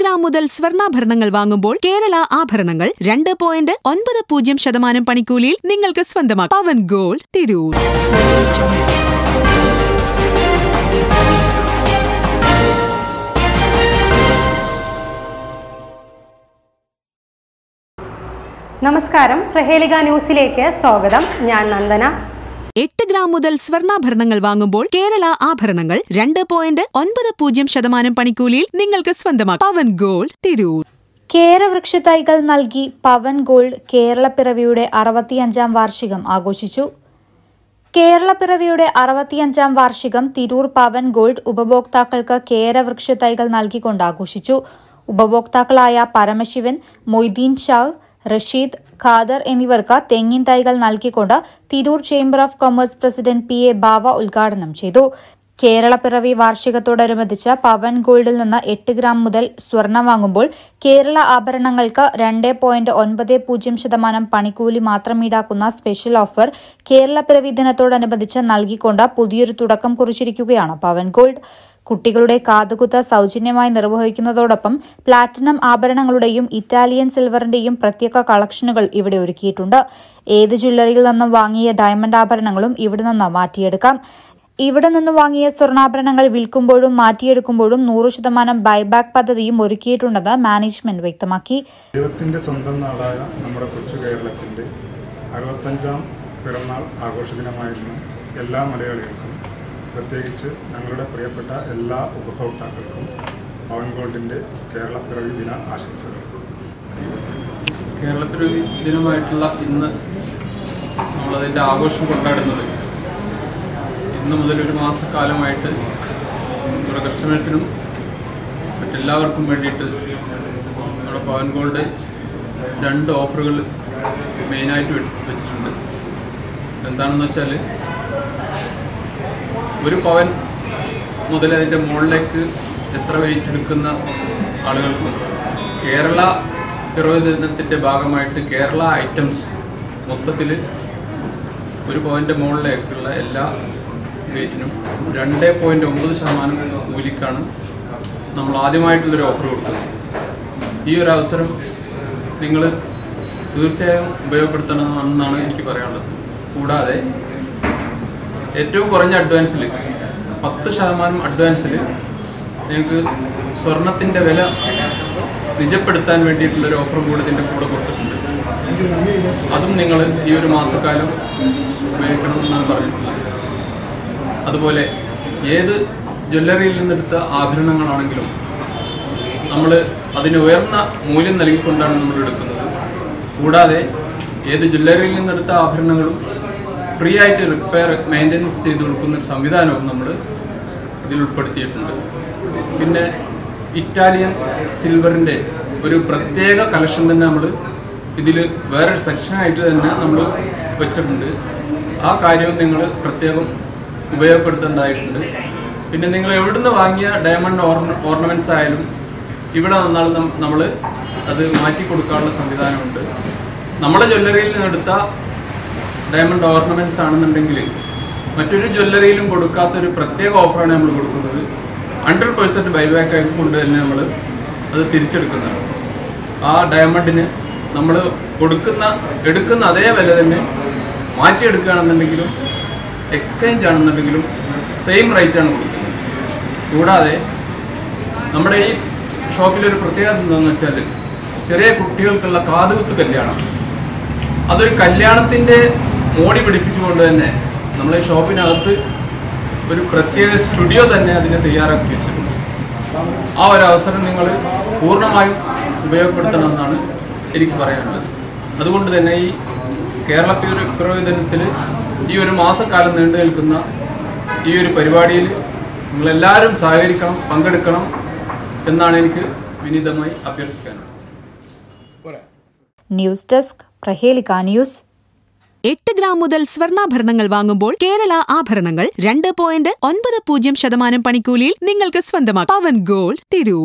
gram മുതൽ സ്വർണ്ണാഭരണങ്ങൾ വാങ്ങുമ്പോൾ കേരള ആഭരണങ്ങൾ രണ്ട് പോയിന്റ് ഒൻപത് പൂജ്യം ശതമാനം പണിക്കൂലിയിൽ നിങ്ങൾക്ക് സ്വന്തമാക്കാം പവൻ ഗോൾഡ് തിരൂർ നമസ്കാരം പ്രഹേലിക ന്യൂസിലേക്ക് സ്വാഗതം ഞാൻ നന്ദന എട്ട് ഗ്രാം മുതൽ സ്വർണ്ണാഭരണങ്ങൾ വാങ്ങുമ്പോൾ കേരള ആഭരണങ്ങൾ രണ്ട് പോയിന്റ് ഒൻപത് പൂജ്യം ശതമാനം പണിക്കൂലിയിൽ നിങ്ങൾക്ക് സ്വന്തമാക്കാം പവൻ ഗോൾഡ് തിരൂർ കേരവൃക്ഷത്തൈകൾ നൽകി പവൻ ഗോൾഡ് കേരളപ്പിറവിയുടെ അറുപത്തിയഞ്ചാം വാർഷികം ആഘോഷിച്ചു കേരളപ്പിറവിയുടെ അറുപത്തിയഞ്ചാം വാർഷികം തിരൂർ പവൻ ഗോൾഡ് ഉപഭോക്താക്കൾക്ക് കേരവൃക്ഷത്തൈകൾ നൽകിക്കൊണ്ട് ആഘോഷിച്ചു ഉപഭോക്താക്കളായ പരമശിവൻ മൊയ്തീൻ ഷാഹ് റഷീദ് ഖാദർ എന്നിവർക്ക് തെങ്ങിൻ തൈകൾ നൽകിക്കൊണ്ട് Tirur chamber of commerce president P A Bava ഉദ്ഘാടനം ചെയ്തു കേരളപ്പിറവി വാർഷികത്തോടനുബന്ധിച്ച് പവൻ ഗോൾഡിൽ നിന്ന് എട്ട് ഗ്രാം മുതൽ സ്വർണം വാങ്ങുമ്പോൾ കേരള ആഭരണങ്ങൾക്ക് രണ്ട് പോയിന്റ് ഒൻപത് പൂജ്യം ശതമാനം പണിക്കൂലി മാത്രം ഈടാക്കുന്ന സ്പെഷ്യൽ ഓഫർ കേരളപ്പിറവി ദിനത്തോടനുബന്ധിച്ച് നൽകിക്കൊണ്ട് പുതിയൊരു തുടക്കം കുറിച്ചിരിക്കുകയാണ് പവൻ ഗോൾഡ് കുട്ടികളുടെ കാതുകുത്ത് സൗജന്യമായി നിർവഹിക്കുന്നതോടൊപ്പം പ്ലാറ്റിനം ആഭരണങ്ങളുടെയും ഇറ്റാലിയൻ സിൽവറിന്റെയും പ്രത്യേക കളക്ഷനുകൾ ഇവിടെ ഒരുക്കിയിട്ടുണ്ട് ഏത് ജ്വല്ലറിയിൽ നിന്നും വാങ്ങിയ ഡയമണ്ട് ആഭരണങ്ങളും ഇവിടെ നിന്ന് മാറ്റിയെടുക്കാം ഇവിടെ നിന്ന് വാങ്ങിയ സ്വർണ്ണാഭരണങ്ങൾ വിൽക്കുമ്പോഴും മാറ്റിയെടുക്കുമ്പോഴും നൂറ് ശതമാനം ബൈബാക്ക് പദ്ധതിയും ഒരുക്കിയിട്ടുണ്ടെന്ന് മാനേജ്മെന്റ് വ്യക്തമാക്കി ദൈവത്തിൻ്റെ സ്വന്തം നാടായ നമ്മുടെ കൊച്ചു കേരളത്തിൻ്റെ അറുപത്തഞ്ചാം പിറന്നാൾ ആഘോഷ ദിനമായിരുന്നു എല്ലാ മലയാളികൾക്കും പ്രത്യേകിച്ച് ഞങ്ങളുടെ പ്രിയപ്പെട്ട എല്ലാ ഉപഭോക്താക്കൾക്കും പവൻ ഗോൾഡിൻ്റെ കേരള പിറവി ദിന ആശംസകൾ കേരളപ്പിറവി ദിനമായിട്ടുള്ള ഇന്ന് നമ്മളതിൻ്റെ ആഘോഷം കൊണ്ടാടുന്നത് ഇന്ന് മുതൽ ഒരു മാസക്കാലമായിട്ട് നമ്മുടെ കസ്റ്റമേഴ്സിനും മറ്റെല്ലാവർക്കും വേണ്ടിയിട്ട് നമ്മുടെ പവൻ ഗോൾഡ് രണ്ട് ഓഫറുകൾ മെയിനായിട്ട് വെ- വെച്ചിട്ടുണ്ട് എന്താണെന്ന് വെച്ചാൽ ഒരു പവൻ മുതൽ അതിൻ്റെ മുകളിലേക്ക് എത്ര വെയിറ്റ് എടുക്കുന്ന ആളുകൾക്കും കേരള പിറവി ദിനത്തിൻ്റെ ഭാഗമായിട്ട് കേരള ഐറ്റംസ് മൊത്തത്തിൽ ഒരു പവൻ്റെ മുകളിലേക്കുള്ള എല്ലാ വെയിറ്റിനും രണ്ട് പോയിൻറ്റ് ഒമ്പത് ശതമാനം കൂലിക്കാണ് നമ്മൾ ആദ്യമായിട്ടുള്ളൊരു ഓഫർ കൊടുക്കുന്നത് ഈ ഒരു അവസരം നിങ്ങൾ തീർച്ചയായും ഉപയോഗപ്പെടുത്തണമെന്നാണ് എനിക്ക് പറയാനുള്ളത് കൂടാതെ ഏറ്റവും കുറഞ്ഞ അഡ്വാൻസിൽ പത്ത് ശതമാനം അഡ്വാൻസിൽ നിങ്ങൾക്ക് സ്വർണത്തിൻ്റെ വില നിജപ്പെടുത്താൻ വേണ്ടിയിട്ടുള്ളൊരു ഓഫർ കൂടെ ഇതിൻ്റെ കൂടെ കൊടുത്തിട്ടുണ്ട് അതും നിങ്ങൾ ഈ ഒരു മാസക്കാലം ഉപയോഗിക്കണമെന്നാണ് പറഞ്ഞിട്ടുള്ളത് അതുപോലെ ഏത് ജ്വല്ലറിയിൽ നിന്നെടുത്ത ആഭരണങ്ങളാണെങ്കിലും നമ്മൾ അതിന് ഉയർന്ന മൂല്യം നൽകിക്കൊണ്ടാണ് നമ്മൾ എടുക്കുന്നത് കൂടാതെ ഏത് ജ്വല്ലറിയിൽ നിന്നെടുത്ത ആഭരണങ്ങളും ഫ്രീ ആയിട്ട് റിപ്പയർ മെയിൻ്റനൻസ് ചെയ്ത് കൊടുക്കുന്ന ഒരു സംവിധാനവും നമ്മൾ ഇതിൽ ഉൾപ്പെടുത്തിയിട്ടുണ്ട് പിന്നെ ഇറ്റാലിയൻ സിൽവറിൻ്റെ ഒരു പ്രത്യേക കളക്ഷൻ തന്നെ നമ്മൾ ഇതിൽ വേറൊരു സെക്ഷനായിട്ട് തന്നെ നമ്മൾ വെച്ചിട്ടുണ്ട് ആ കാര്യവും നിങ്ങൾ പ്രത്യേകം ഉപയോഗപ്പെടുത്തേണ്ടതായിട്ടുണ്ട് പിന്നെ നിങ്ങൾ എവിടുന്ന് വാങ്ങിയ ഡയമണ്ട് ഓർണ ഓർണമെൻറ്റ്സ് ആയാലും ഇവിടെ വന്നാൽ നമ്മൾ അത് മാറ്റി കൊടുക്കാനുള്ള സംവിധാനമുണ്ട് നമ്മുടെ ജ്വല്ലറിയിൽ നിന്നെടുത്ത ഡയമണ്ട് ഓർണമെൻറ്റ്സ് ആണെന്നുണ്ടെങ്കിൽ മറ്റൊരു ജ്വല്ലറിയിലും കൊടുക്കാത്ത ഒരു പ്രത്യേക ഓഫറാണ് നമ്മൾ കൊടുക്കുന്നത് ഹൺഡ്രഡ് പെർസെൻറ്റ് ബൈബാക്ക് ആയി കൊണ്ട് തന്നെ നമ്മൾ അത് തിരിച്ചെടുക്കുന്നതാണ് ആ ഡയമണ്ടിന് നമ്മൾ കൊടുക്കുന്ന എടുക്കുന്ന അതേ വില തന്നെ മാറ്റിയെടുക്കുകയാണെന്നുണ്ടെങ്കിലും എക്സ്ചേഞ്ച് ആണെന്നുണ്ടെങ്കിലും സെയിം റേറ്റാണ് കൊടുക്കുന്നത് കൂടാതെ നമ്മുടെ ഈ ഷോപ്പിലൊരു പ്രത്യേകത എന്താണെന്ന് വെച്ചാൽ ചെറിയ കുട്ടികൾക്കുള്ള കാതുകുത്ത് കല്യാണം അതൊരു കല്യാണത്തിൻ്റെ മോടി പിടിപ്പിച്ചുകൊണ്ട് തന്നെ നമ്മളെ ഷോപ്പിനകത്ത് ഒരു പ്രത്യേക സ്റ്റുഡിയോ തന്നെ അതിനെ തയ്യാറാക്കി വെച്ചിട്ടുണ്ട് ആ ഒരു അവസരം നിങ്ങൾ പൂർണ്ണമായും ഉപയോഗപ്പെടുത്തണമെന്നാണ് എനിക്ക് പറയാനുള്ളത് അതുകൊണ്ട് തന്നെ ഈ കേരള പിറ- പിറവി ദിനത്തിൽ ഈ ഒരു മാസക്കാലം നീണ്ടു നിൽക്കുന്ന ഈ ഒരു പരിപാടിയിൽ നിങ്ങളെല്ലാവരും സഹകരിക്കണം പങ്കെടുക്കണം എന്നാണ് എനിക്ക് വിനീതമായി അഭ്യർത്ഥിക്കാനുള്ളത് ന്യൂസ് ഡെസ്ക് പ്രഹേലിക ന്യൂസ് എട്ട് ഗ്രാം മുതൽ സ്വർണ്ണാഭരണങ്ങൾ വാങ്ങുമ്പോൾ കേരള ആഭരണങ്ങൾ രണ്ട് പോയിന്റ് ഒൻപത് പൂജ്യം ശതമാനം പണിക്കൂലിയിൽ നിങ്ങൾക്ക് സ്വന്തമാക്കാം പവൻ ഗോൾഡ് തിരൂർ